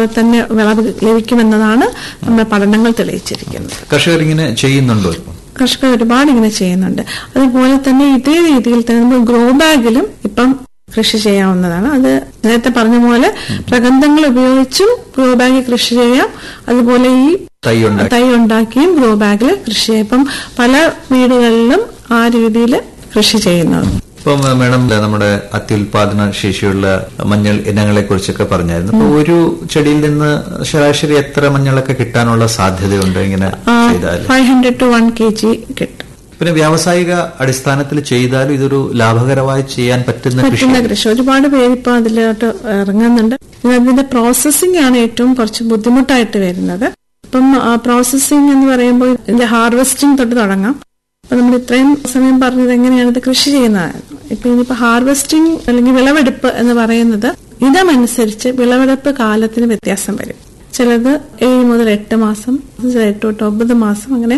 തന്നെ വിളവ് ലഭിക്കുമെന്നതാണ് നമ്മുടെ പഠനങ്ങൾ തെളിയിച്ചിരിക്കുന്നത് കർഷകർ ഇങ്ങനെ ചെയ്യുന്നുണ്ടോ ഇപ്പം കർഷകർ ഒരുപാട് ഇങ്ങനെ ചെയ്യുന്നുണ്ട് അതുപോലെ തന്നെ ഇതേ രീതിയിൽ തന്നെ നമ്മൾ ഗ്രോ ബാഗിലും ഇപ്പം കൃഷി ചെയ്യാവുന്നതാണ് അത് നേരത്തെ പറഞ്ഞ പോലെ പ്രഗന്ധങ്ങൾ ഉപയോഗിച്ചും ഗ്രോ ബാഗ് കൃഷി ചെയ്യാം അതുപോലെ ഈ തൈ ഉണ്ടാക്കി തൈ ഉണ്ടാക്കിയും ഗ്രോ ബാഗിൽ കൃഷി ചെയ്യാം ഇപ്പം പല വീടുകളിലും ആ രീതിയിൽ കൃഷി ചെയ്യുന്നത് ഇപ്പം മേഡം നമ്മുടെ അത്യുൽപാദന ശേഷിയുള്ള മഞ്ഞൾ ഇനങ്ങളെ കുറിച്ചൊക്കെ പറഞ്ഞായിരുന്നു അപ്പൊ ഒരു ചെടിയിൽ നിന്ന് ശരാശരി എത്ര മഞ്ഞളൊക്കെ കിട്ടാനുള്ള സാധ്യതയുണ്ട് ഇങ്ങനെ ചെയ്താൽ five hundred to one K G കിട്ടും പിന്നെ വ്യാവസായിക അടിസ്ഥാനത്തിൽ ചെയ്താലും ഇതൊരു ലാഭകരമായി ചെയ്യാൻ പറ്റുന്ന കൃഷി പറ്റുന്ന കൃഷി ഒരുപാട് പേര് ഇപ്പൊ അതിലോട്ട് ഇറങ്ങുന്നുണ്ട് ഇനി അതിന്റെ പ്രോസസ്സിംഗ് ആണ് ഏറ്റവും കുറച്ച് ബുദ്ധിമുട്ടായിട്ട് വരുന്നത് ഇപ്പം പ്രോസസ്സിംഗ് എന്ന് പറയുമ്പോൾ ഇതിന്റെ ഹാർവെസ്റ്റിംഗ് തൊട്ട് തുടങ്ങാം അപ്പൊ നമ്മൾ ഇത്രയും സമയം പറഞ്ഞത് എങ്ങനെയാണ് ഇത് കൃഷി ചെയ്യുന്നതായിരുന്നു ഇപ്പൊ ഇനിയിപ്പോ ഹാർവെസ്റ്റിംഗ് അല്ലെങ്കിൽ വിളവെടുപ്പ് എന്ന് പറയുന്നത് ഇതമനുസരിച്ച് വിളവെടുപ്പ് കാലത്തിന് വ്യത്യാസം വരും ചിലത് ഏഴ് മുതൽ എട്ട് മാസം ചിലത് എട്ട് തൊട്ട് ഒമ്പത് മാസം അങ്ങനെ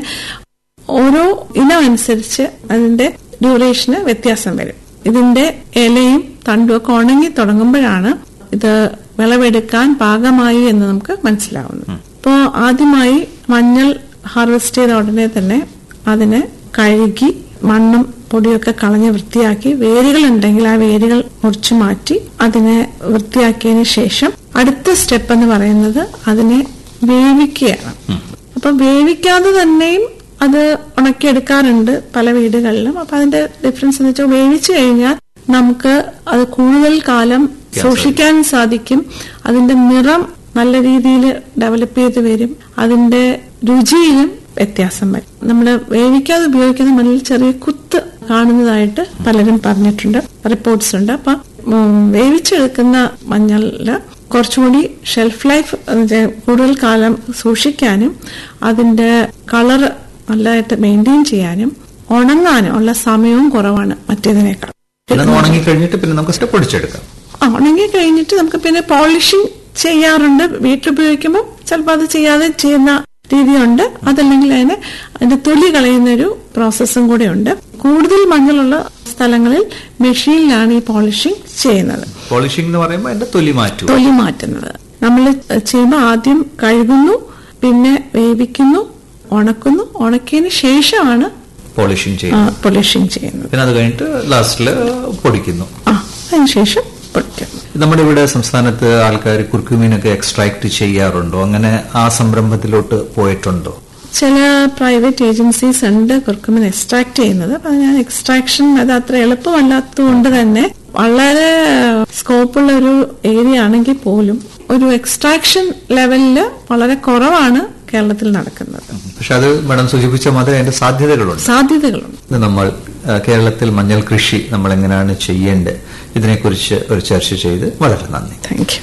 ഓരോ ഇനം അനുസരിച്ച് അതിന്റെ ഡ്യൂറേഷന് വ്യത്യാസം വരും ഇതിന്റെ ഇലയും തണ്ടും ഒക്കെ ഉണങ്ങി തുടങ്ങുമ്പോഴാണ് ഇത് വിളവെടുക്കാൻ പാകമായി എന്ന് നമുക്ക് മനസ്സിലാവുന്നത് ഇപ്പോൾ ആദ്യമായി മഞ്ഞൾ ഹാർവെസ്റ്റ് ചെയ്ത ഉടനെ തന്നെ അതിനെ കഴുകി മണ്ണും പൊടിയൊക്കെ കളഞ്ഞ് വൃത്തിയാക്കി വേരുകൾ ഉണ്ടെങ്കിൽ ആ വേരുകൾ മുറിച്ചു മാറ്റി അതിനെ വൃത്തിയാക്കിയതിന് ശേഷം അടുത്ത സ്റ്റെപ്പ് എന്ന് പറയുന്നത് അതിനെ വേവിക്കുകയാണ് അപ്പൊ വേവിക്കാതെ തന്നെയും അത് ഉണക്കിയെടുക്കാറുണ്ട് പല വീടുകളിലും അപ്പൊ അതിന്റെ ഡിഫറൻസ് എന്ന് വെച്ചാൽ വേവിച്ചു കഴിഞ്ഞാൽ നമുക്ക് അത് കൂടുതൽ കാലം സൂക്ഷിക്കാൻ സാധിക്കും അതിന്റെ നിറം നല്ല രീതിയിൽ ഡെവലപ്പ് ചെയ്ത് വരും അതിന്റെ രുചിയിലും വ്യത്യാസം വരും നമ്മൾ വേവിക്കാതെ ഉപയോഗിക്കുന്ന മണ്ണിൽ ചെറിയ കുത്ത് കാണുന്നതായിട്ട് പലരും പറഞ്ഞിട്ടുണ്ട് റിപ്പോർട്ട്സ് ഉണ്ട് അപ്പൊ ഉം, വേവിച്ചെടുക്കുന്ന മഞ്ഞളില് കുറച്ചുകൂടി ഷെൽഫ് ലൈഫ് കൂടുതൽ കാലം സൂക്ഷിക്കാനും അതിന്റെ കളർ നല്ലതായിട്ട് മെയിൻറ്റെയിൻ ചെയ്യാനും ഉണങ്ങാനും ഉള്ള സമയവും കുറവാണ് മറ്റേതിനേക്കാൾ പിന്നെ അത് ഉണങ്ങിക്കഴിഞ്ഞിട്ട് പിന്നെ നമുക്ക് സ്റ്റെപ്പ് ഒടിച്ചെടുക്കാം ആ, ഉണങ്ങി കഴിഞ്ഞിട്ട് നമുക്ക് പിന്നെ പോളിഷിംഗ് ചെയ്യാറുണ്ട് വീട്ടിൽ ഉപയോഗിക്കുമ്പോൾ ചിലപ്പോൾ അത് ചെയ്യാതെ ചെയ്യുന്ന രീതിയുണ്ട് അതല്ലെങ്കിൽ അതിന് അതിന്റെ തൊലി കളയുന്ന ഒരു പ്രോസസ്സും കൂടെ ഉണ്ട് കൂടുതൽ മഞ്ഞളുള്ള സ്ഥലങ്ങളിൽ മെഷീനിലാണ് ഈ പോളിഷിംഗ് ചെയ്യുന്നത് പോളിഷിംഗ് എന്ന് പറയുമ്പോൾ അതിന്റെ തൊലി മാറ്റുക തൊലി മാറ്റുന്നത് നമ്മൾ ചെയ്യുമ്പോൾ ആദ്യം കഴുകുന്നു പിന്നെ വേവിക്കുന്നു ഉണക്കുന്നു ഉണക്കിയതിന് ശേഷമാണ് പോളിഷിംഗ് ചെയ്യും പോളിഷിംഗ് ചെയ്യുന്നത് പിന്നെ അത് കഴിഞ്ഞിട്ട് ലാസ്റ്റില് പൊടിക്കുന്നു ആ അതിനുശേഷം പൊടിക്കുന്നു നമ്മുടെ ഇവിടെ സംസ്ഥാനത്ത് ആൾക്കാർ കുർക്കുമീനൊക്കെ എക്സ്ട്രാക്ട് ചെയ്യാറുണ്ടോ അങ്ങനെ ആ സംരംഭത്തിലോട്ട് പോയിട്ടുണ്ടോ ചില പ്രൈവറ്റ് ഏജൻസീസ് ഉണ്ട് കുർക്കുമിൻ എക്സ്ട്രാക്ട് ചെയ്യുന്നത് അപ്പൊ ഞാൻ എക്സ്ട്രാക്ഷൻ അത് അത്ര എളുപ്പമല്ലാത്തതുകൊണ്ട് തന്നെ വളരെ സ്കോപ്പുള്ള ഒരു ഏരിയ ആണെങ്കിൽ പോലും ഒരു എക്സ്ട്രാക്ഷൻ ലെവലില് വളരെ കുറവാണ് കേരളത്തിൽ നടക്കുന്നത് പക്ഷെ അത് മാഡം സൂചിപ്പിച്ച മാതിരി അതിന്റെ സാധ്യതകളുണ്ട് സാധ്യതകളുണ്ട് ഇത് നമ്മൾ ആ, കേരളത്തിൽ മഞ്ഞൾ കൃഷി നമ്മൾ എങ്ങനെയാണ് ചെയ്യേണ്ടത് ഇതിനെക്കുറിച്ച് ഒരു ചർച്ച ചെയ്ത് വളരെ നന്ദി താങ്ക് യു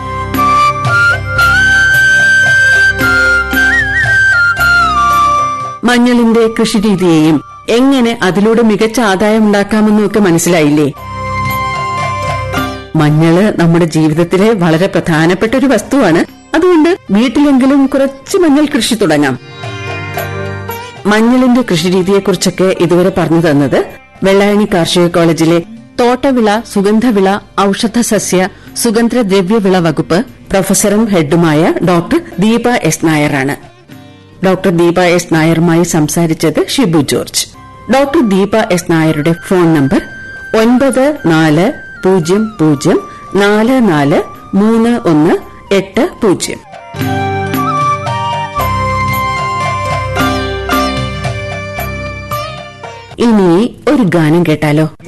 മഞ്ഞളിന്റെ കൃഷിരീതിയെയും എങ്ങനെ അതിലൂടെ മികച്ച ആദായം ഉണ്ടാക്കാമെന്നും ഒക്കെ മനസ്സിലായില്ലേ മഞ്ഞള് നമ്മുടെ ജീവിതത്തിലെ വളരെ പ്രധാനപ്പെട്ട ഒരു വസ്തുവാണ് അതുകൊണ്ട് വീട്ടിലെങ്കിലും കുറച്ച് മഞ്ഞൾ കൃഷി തുടങ്ങാം മഞ്ഞളിന്റെ കൃഷിരീതിയെക്കുറിച്ചൊക്കെ ഇതുവരെ പറഞ്ഞു തന്നത് വെള്ളായണി കാർഷിക കോളേജിലെ തോട്ടവിള സുഗന്ധവിള ഔഷധസസ്യ സുഗന്ധദ്രവ്യവിള വകുപ്പ് പ്രൊഫസറും ഹെഡുമായ ഡോക്ടർ ദീപ എസ് നായരാണ് ഡോക്ടർ ദീപ എസ് നായരുമായി സംസാരിച്ചത് Shibu George doctor Deepa S നായരുടെ ഫോൺ നമ്പർ ഒൻപത് നാല് പൂജ്യം പൂജ്യം നാല് നാല് മൂന്ന് ഒന്ന് എട്ട് പൂജ്യം ഇനി ഒരു ഗാനം കേട്ടാലോ